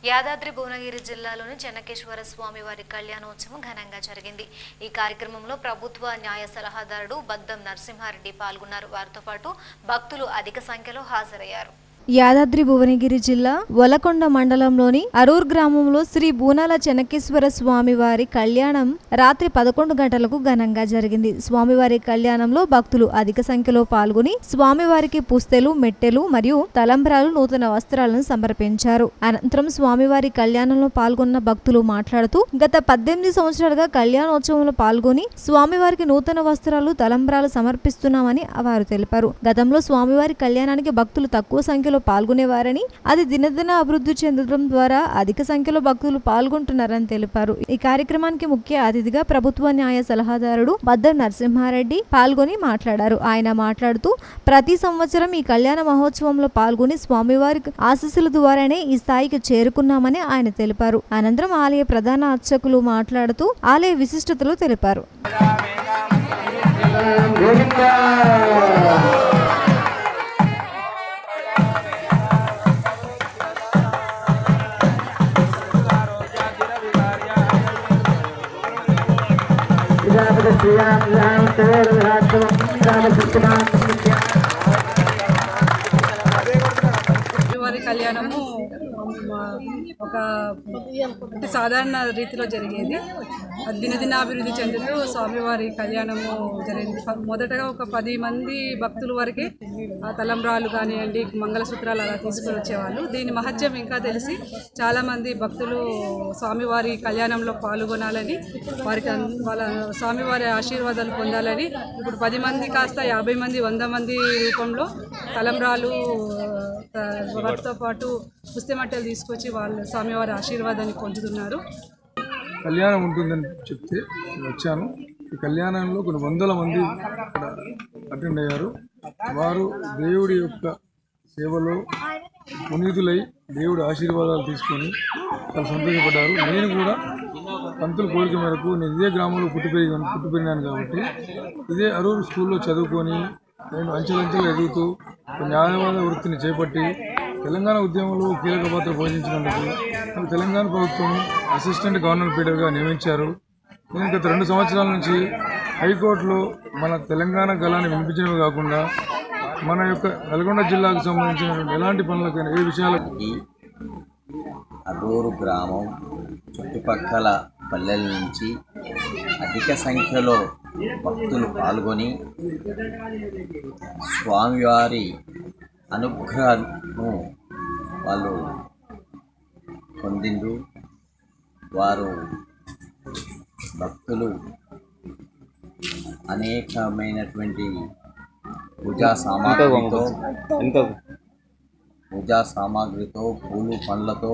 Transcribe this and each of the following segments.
యాదాద్రి భువనగిరి జిల్లాలోని చెన్నకేశ్వర స్వామి వారి కళ్యాణోత్సవం ఘనంగా జరిగింది ఈ కార్యక్రమంలో ప్రభుత్వ న్యాయ సలహాదారుడు బద్దం నరసింహారెడ్డి పాల్గొన్నారు వారితో పాటు భక్తులు అధిక సంఖ్యలో హాజరయ్యారు యాదాద్రి భువనగిరి జిల్లా వలకొండ మండలంలోని అరూర్ గ్రామంలో శ్రీ బూనాల చెనకేశ్వర స్వామి వారి కళ్యాణం రాత్రి పదకొండు గంటలకు ఘనంగా జరిగింది స్వామివారి కళ్యాణంలో భక్తులు అధిక సంఖ్యలో పాల్గొని స్వామివారికి పుస్తెలు మెట్టెలు మరియు తలంబ్రాలు నూతన వస్త్రాలను సమర్పించారు అనంతరం స్వామివారి కళ్యాణంలో పాల్గొన్న భక్తులు మాట్లాడుతూ గత పద్దెనిమిది సంవత్సరాలుగా కళ్యాణోత్సవంలో పాల్గొని స్వామివారికి నూతన వస్త్రాలు తలంబ్రాలు సమర్పిస్తున్నామని వారు తెలిపారు గతంలో స్వామివారి కళ్యాణానికి భక్తులు తక్కువ సంఖ్యలో పాల్గొనేవారని అది దినదిన అభివృద్ధి చెందడం ద్వారా అధిక సంఖ్యలో భక్తులు పాల్గొంటున్నారని తెలిపారు ఈ కార్యక్రమానికి ముఖ్య అతిథిగా ప్రభుత్వ న్యాయ సలహాదారుడు బద్దర్ నరసింహారెడ్డి పాల్గొని మాట్లాడారు ఆయన మాట్లాడుతూ ప్రతి సంవత్సరం ఈ కళ్యాణ మహోత్సవంలో పాల్గొని స్వామివారి ఆశీస్సుల ద్వారానే ఈ స్థాయికి చేరుకున్నామని ఆయన తెలిపారు అనంతరం ఆలయ ప్రధాన అర్చకులు మాట్లాడుతూ ఆలయ విశిష్టతలు తెలిపారు వారి కళ్యాణము మా ఒక అంటే సాధారణ రీతిలో జరిగేది అది దినదినాభివృద్ధి చెందుతూ స్వామివారి కళ్యాణము జరిగింది ఫ- మొదటగా ఒక పది మంది భక్తుల వరకే ఆ తలంబ్రాలు కానివ్వండి మంగళసూత్రాలు అలా తీసుకొని వచ్చేవాళ్ళు దీని మహత్యం ఇంకా తెలిసి చాలామంది భక్తులు స్వామివారి కళ్యాణంలో పాల్గొనాలని వారికి అన్- వాళ్ళ స్వామివారి ఆశీర్వాదాలు పొందాలని ఇప్పుడు పది మంది కాస్త యాభై మంది వంద మంది రూపంలో తలంబ్రాలు ఆ, వాటితో పాటు పుస్తమట్టలు తీసుకొచ్చి వాళ్ళు స్వామివారి ఆశీర్వాదాన్ని పొందుతున్నారు కళ్యాణం ఉంటుందని చెప్తే నేను వచ్చాను ఈ కళ్యాణంలో కొన్ని వందల మంది ఇక్కడ అటెండ్ అయ్యారు వారు దేవుడి యొక్క సేవలో పునీతులై దేవుడి ఆశీర్వాదాలు తీసుకొని చాలా సంతోషపడ్డారు నేను కూడా పంతుల కోరిక మేరకు నేను ఇదే గ్రామంలో పుట్టి పెరిగాను పుట్టి పెరిగినాను కాబట్టి ఇదే అరూరు స్కూల్లో చదువుకొని నేను అంచెలంచెలు ఎదుగుతూ ఒక న్యాయవాద వృత్తిని చేపట్టి తెలంగాణ ఉద్యమంలో కీలక పాత్ర పోషించినందుకు నాకు తెలంగాణ ప్రభుత్వం అసిస్టెంట్ గవర్నర్ పీడర్గా నియమించారు నేను గత రెండు సంవత్సరాల నుంచి హైకోర్టులో మన తెలంగాణ గలాన్ని వినిపించడమే కాకుండా మన యొక్క నల్గొండ జిల్లాకు సంబంధించిన ఎలాంటి పనులకైనా ఏ విషయాలకు ఈ అడూరు గ్రామం చుట్టుపక్కల పల్లెల నుంచి అధిక సంఖ్యలో భక్తులు పాల్గొని స్వామివారి అనుగ్రహము వాళ్ళు పొందిండు వారు భక్తులు అనేకమైనటువంటి పూజా సామాగ్రితో పూజా సామాగ్రితో పూలు పండ్లతో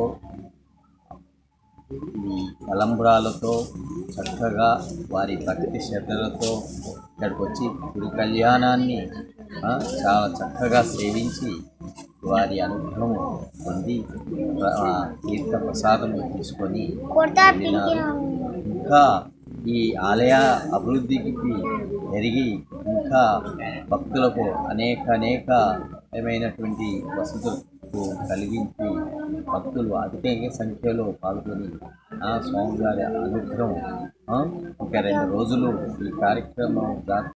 ఈ తలంబ్రాలతో చక్కగా వారి భక్తి శ్రద్ధలతో ఇక్కడికి వచ్చి గుడి కళ్యాణాన్ని ఆ, చాలా చక్కగా సేవించి వారి అనుగ్రహం పొంది ఆ, తీర్థ ప్రసాదం తీసుకొని వెళ్ళినారు. ఇంకా ఈ ఆలయ అభివృద్ధికి జరిగి ఇంకా భక్తులకు అనేక అనేక ఏమైనటువంటి వసతులు కలిగించి భక్తులు అధిక సంఖ్యలో పాల్గొని ఆ స్వామివారి అనుగ్రహం ఆ, ఇంకా రెండు రోజులు ఈ కార్యక్రమం జా-